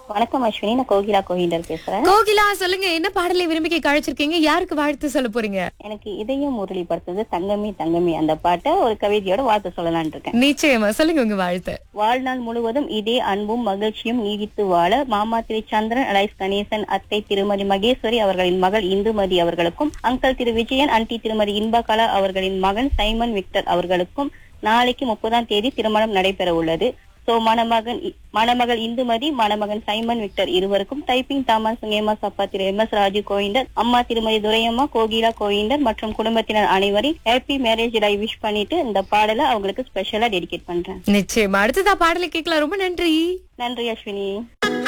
வணக்கம் அஸ்வினி நான் கோகிலா கோவிந்தர் பேசுறேன் கோகிலா சொல்லுங்க என்ன பாடலை விரும்பி கேட்க அழைச்சிருக்கீங்க யாருக்கு வாழ்த்து சொல்ல போறீங்க எனக்கு இதயம் முரளி படுத்தது தங்கமே தங்கமே அந்த பாட்டை ஒரு கவிதையோட வாழ்த்து சொல்லலாம்னு இருக்கேன் நிச்சயமா சொல்லுங்க உங்க வாழ்த்து வாழ்நாள் முழுவதும் இதே அன்பும் மகிழ்ச்சியும் நீடித்து வாழ மாமா திரு சந்திரன் அலைஸ் கணேசன் அத்தை திருமதி மகேஸ்வரி அவர்களின் மகள் இந்துமதி அவர்களுக்கும் அங்கிள் திரு விஜயன் ஆண்டி திருமதி இன்பகலா அவர்களின் மகன் சைமன் விக்டர் அவர்களுக்கும் நாளைக்கு முப்பதாம் தேதி திருமணம் நடைபெற உள்ளது சோ மணமகன் மணமகள் இந்துமதி மணமகன் சைமன் விக்டர் இருவருக்கும் டைப்பிங் தாமஸ் எம்எஸ் அப்பா திரு எம் எஸ் ராஜு கோவிந்தர் அம்மா திருமதி துரையம்மா கோகிலா கோவிந்தர் மற்றும் குடும்பத்தினர் அனைவரையும் ஹாப்பி மேரேஜ் டை விஷ் பண்ணிட்டு இந்த பாடலை அவங்களுக்கு ஸ்பெஷலா டெடிகேட் பண்றேன் நிச்சயமா அடுத்ததா பாடலை கேட்கலாம் ரொம்ப நன்றி நன்றி அஸ்வினி